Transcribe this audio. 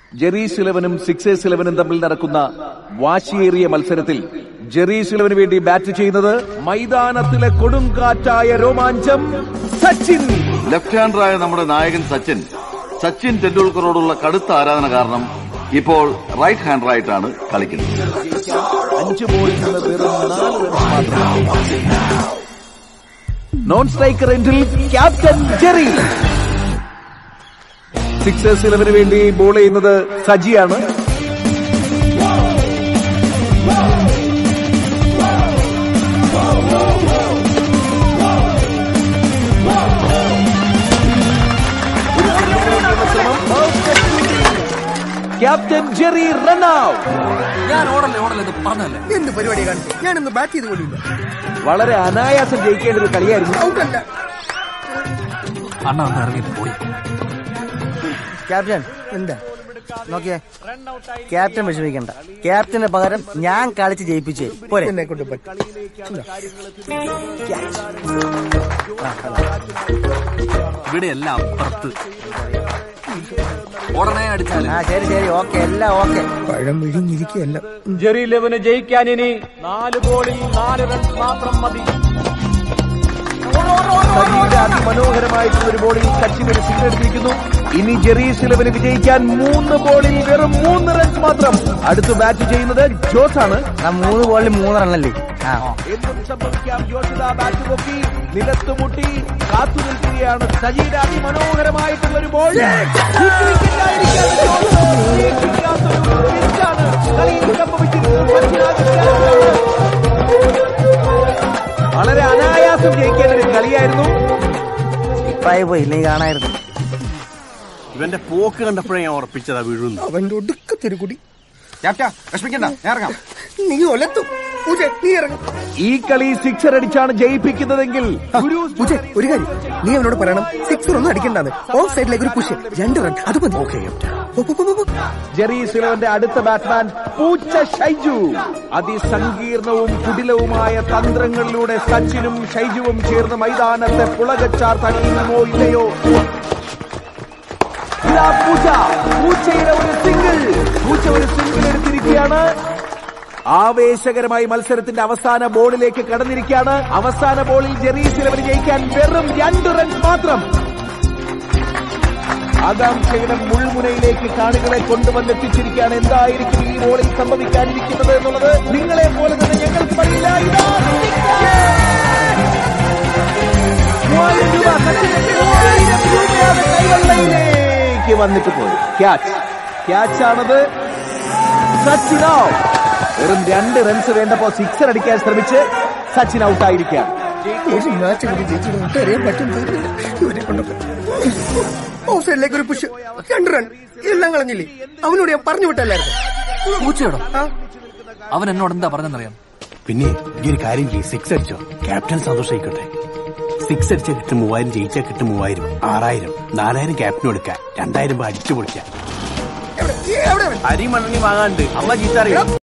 Jerry's ഇലവനും sixers ഇലവനും തമ്മിൽ നടക്കുന്ന വാശിയേറിയ മത്സരത്തിൽ ജെറീസ് ഇലവന് വേണ്ടി ബാറ്റ് ചെയ്യുന്നത് മൈതാനത്തിലെ കൊടുങ്കാറ്റായ രോമാഞ്ചം സച്ചിൻ ലെഫ്റ്റ് ഹാൻഡറായ നമ്മുടെ നായകൻ സച്ചിൻ സച്ചിൻ ടെണ്ടുൽക്കറോടുള്ള കടുത്ത ആരാധന കാരണം ഇപ്പോൾ റൈറ്റ് ഹാൻഡറായിട്ടാണ് കളിക്കുന്നത് അഞ്ച് ബോളിൽ നിന്ന് വെറും നാല് റൺസ് മാത്രം നോൺ സ്ട്രൈക്കർ എൻഡിൽ ക്യാപ്റ്റൻ ജെറി സിക്സേഴ്സ് ഇലവന് വേണ്ടി ബോൾ ചെയ്യുന്നത് സജിയാണ് ക്യാപ്റ്റൻ ജെറി റൺ ഔട്ട് ഞാൻ ഓടല്ലേ ഓടല്ലേ ഇത് പറഞ്ഞല്ലേ എന്ത് പരിപാടി കാണിച്ചു ഞാനൊന്ന് ബാറ്റ് ചെയ്ത് പോലില്ല വളരെ അനായാസം ജയിക്കേണ്ട ഒരു കളിയായിരുന്നു ഔട്ടല്ല അണ്ണ ഒന്ന് ഇറങ്ങിയിട്ട് പോയി ക്യാപ്റ്റൻ എന്താ നോക്കിയേ ക്യാപ്റ്റൻ വിഷമിക്കണ്ട ക്യാപ്റ്റന് പകരം ഞാൻ കളിച്ച് ജയിപ്പിച്ചേ പോരെ എന്നെ കൊണ്ട് പറ്റും ഇവിടെ എല്ലാം അപ്പുറത്ത് ഉടനെ അടിച്ചാല് ആ ശരി ശരി ഓക്കെ എല്ലാം ഓക്കെ പഴം വിഴിഞ്ഞിരിക്കുകയല്ല ജെറി ലെവന് ജയിക്കാൻ ഇനി നാല് ബോളിൽ നാല് റൺസ് മാത്രം മതി സജിയുടെ അതിമനോഹരമായിട്ടുള്ള ഒരു ബോളിൽ സച്ചിൻ ഒരു സിംഗർ എടുത്തിരിക്കുന്നു ഇനി ജെറീസ് ഇലവന് വിജയിക്കാൻ മൂന്ന് ബോളിൽ വെറും മൂന്ന് റൺസ് മാത്രം അടുത്ത് ബാറ്റ് ചെയ്യുന്നത് ജോസ് ആണ് ആ മൂന്ന് ബോളിൽ മൂന്ന് റണ്ണല്ലേ ആ എന്തും സംഭവിക്കാം ജോഷിത ബാറ്റ് പൊക്കി നിലത്ത് മുട്ടി കാത്തു നിൽക്കുകയാണ് സജിയുടെ അതിമനോഹരമായിട്ടുള്ള ഒരു ബോൾ കളിയിൽ സംഭവിച്ചിരിക്കുന്നത് മനസ്സിലാകുകയാണ്. വളരെ അനായാസം ജയിക്കേണ്ട ഒരു കളിയായിരുന്നു ഇപ്പായി പോയി ഇല്ലെങ്കിൽ കാണായിരുന്നു ഇവന്റെ പോക്ക് കണ്ടപ്പോഴേ ഞാൻ ഉറപ്പിച്ചതാ വീഴുന്നു അവന്റെ ഒടുക്കത്തൊരു കുടി ക്യാപ്റ്റാ വിഷമിക്കണ്ട ഞാൻ ഇറങ്ങാം നീ ഒലത്തും പൂജ നീ ഇറങ്ങും ഈ കളി സിക്സർ അടിച്ചാണ് ജയിപ്പിക്കുന്നതെങ്കിൽ ഗുരു പൂജ ഒരു കാര്യം നീ അവനോട് പറയണം സിക്സർ ഒന്നും അടിക്കണ്ടാന്ന് ഓഫ് സൈഡിലേക്ക് ഒരു പുഷ് രണ്ട് റൺ അത് മതി ഓക്കെ ജെറി സിലവന്റെ അടുത്ത ബാറ്റ്മാൻ പൂച്ച ഷൈജു അതിസങ്കീർണവും കുടിലവുമായ തന്ത്രങ്ങളിലൂടെ സച്ചിനും ഷൈജുവും ചേർന്ന് മൈതാനത്തെ പുളകച്ചാർ തണിയുമോ ഇല്ലയോ ഇതാ പൂച്ച പൂച്ചയുടെ ഒരു സിംഗിൾ പൂച്ച ഒരു സിംഗിൾ എടുത്തിരിക്കുകയാണ് ആവേശകരമായി മത്സരത്തിന്റെ അവസാന ബോളിലേക്ക് കടന്നിരിക്കുകയാണ് അവസാന ബോളിൽ ജെറി സിലവന് ജയിക്കാൻ വെറും രണ്ട് റൺസ് മാത്രം ആകാംക്ഷയുടെ മുൾമുനയിലേക്ക് കാണികളെ കൊണ്ടുവന്നെത്തിച്ചിരിക്കുകയാണ് എന്തായിരിക്കും ഈ ബോളിൽ സംഭവിക്കാനിരിക്കുന്നത് എന്നുള്ളത് നിങ്ങളെ പോലെ തന്നെ ഞങ്ങൾക്ക് പറ്റില്ല ഇതാ മൂവായിരം രൂപ സച്ചിന്റെ മൂവായിരം രൂപയാണ് കൈവെള്ളയിലേക്ക് വന്നിട്ട് പോയി ക്യാച്ച് ക്യാച്ചാണത് സച്ചിൻ ഔട്ട് വെറും രണ്ട് റൺസ് വേണ്ടപ്പോ സിക്സർ അടിക്കാൻ ശ്രമിച്ച് സച്ചിൻ ഔട്ടായിരിക്കുകയാണ് ഒരു മാച്ച് കൂടി ജയിച്ചിട്ട് അറിയാൻ പറ്റും തോന്നുന്നില്ല. ഇവരെ കൊണ്ടൊക്കെ ഓഫ് സൈഡിലേക്ക് ഒരു പുഷ് രണ്ട് റൺ എല്ലാം കളഞ്ഞില്ലേ അവനോട് ഞാൻ പറഞ്ഞു വിട്ടല്ലായിരുന്നു പൂച്ചയോടോ ആ അവൻ എന്നോട് എന്താ പറഞ്ഞെന്നറിയാം പിന്നെ ഈ ഒരു കാര്യം ചെയ്യും സിക്സ് അടിച്ചോ ക്യാപ്റ്റൻ സന്തോഷിക്കട്ടെ സിക്സ് അടിച്ചാൽ കിട്ടും മൂവായിരം ജയിച്ചാൽ കിട്ടും മൂവായിരം ആറായിരം നാലായിരം ക്യാപ്റ്റനും എടുക്കാം രണ്ടായിരം രൂപ അടിച്ചു പൊളിക്കാം എവിടെ എവിടെ അവൻ? അരി മണ്ണി വാങ്ങാണ്ട് അമ്മ ചീത്ത അറിയാം